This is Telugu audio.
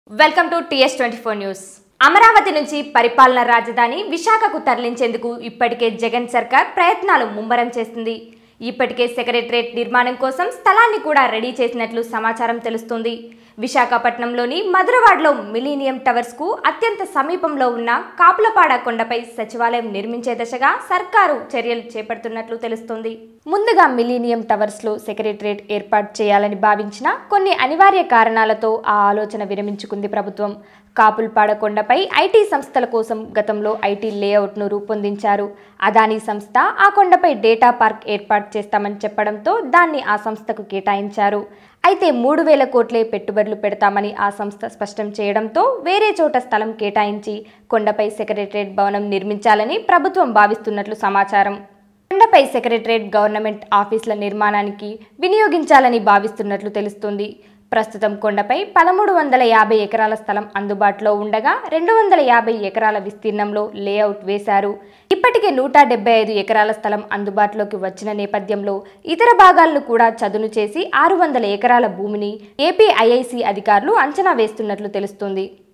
welcome to TS twenty four news Amaravati నుంచి పరిపాలన రాజధాని విశాఖకు తరలించేందుకు ఇప్పటికే జగన్ సర్కార్ ప్రయత్నాలు ముమ్మరం చేస్తుంది ఇప్పటికే సెక్రటరేట్ నిర్మాణం కోసం స్థలాన్ని కూడా రెడీ చేసినట్లు సమాచారం తెలుస్తుంది విశాఖపట్నంలోని మధురవాడలో మిలీనియం టవర్స్ కు అత్యంత సమీపంలో ఉన్న కాపులపాడ కొండపై సచివాలయం నిర్మించే దశగా సర్కారు చర్యలు చేపడుతున్నట్లు తెలుస్తుంది ముందుగా మిలీనియం టవర్స్ లో సెక్రటరేట్ ఏర్పాటు చేయాలని భావించిన కొన్ని అనివార్య కారణాలతో ఆ ఆలోచన విరమించుకుంది ప్రభుత్వం కాపుల్పాడ కొండపై ఐటీ సంస్థల కోసం గతంలో ఐటీ లేఅవుట్ను రూపొందించారు అదానీ సంస్థ ఆ కొండపై డేటా పార్క్ ఏర్పాటు చేస్తామని చెప్పడంతో దాన్ని ఆ సంస్థకు కేటాయించారు అయితే మూడు వేల కోట్లే పెట్టుబడులు పెడతామని ఆ సంస్థ స్పష్టం చేయడంతో వేరే చోట స్థలం కేటాయించి కొండపై సెక్రటరేట్ భవనం నిర్మించాలని ప్రభుత్వం భావిస్తున్నట్లు సమాచారం కొండపై సెక్రటరేట్ గవర్నమెంట్ ఆఫీసుల నిర్మాణానికి వినియోగించాలని భావిస్తున్నట్లు తెలుస్తుంది ప్రస్తుతం కొండపై పదమూడు వందల యాభై ఎకరాల స్థలం అందుబాటులో ఉండగా రెండు వందల యాభై ఎకరాల విస్తీర్ణంలో లేఅవుట్ వేశారు ఇప్పటికే నూట డెబ్బై ఐదు ఎకరాల స్థలం అందుబాటులోకి వచ్చిన నేపథ్యంలో ఇతర భాగాలను కూడా చదును చేసి ఆరు వందల ఎకరాల భూమిని ఏపీ ఐఐసి అధికారులు అంచనా వేస్తున్నట్లు తెలుస్తుంది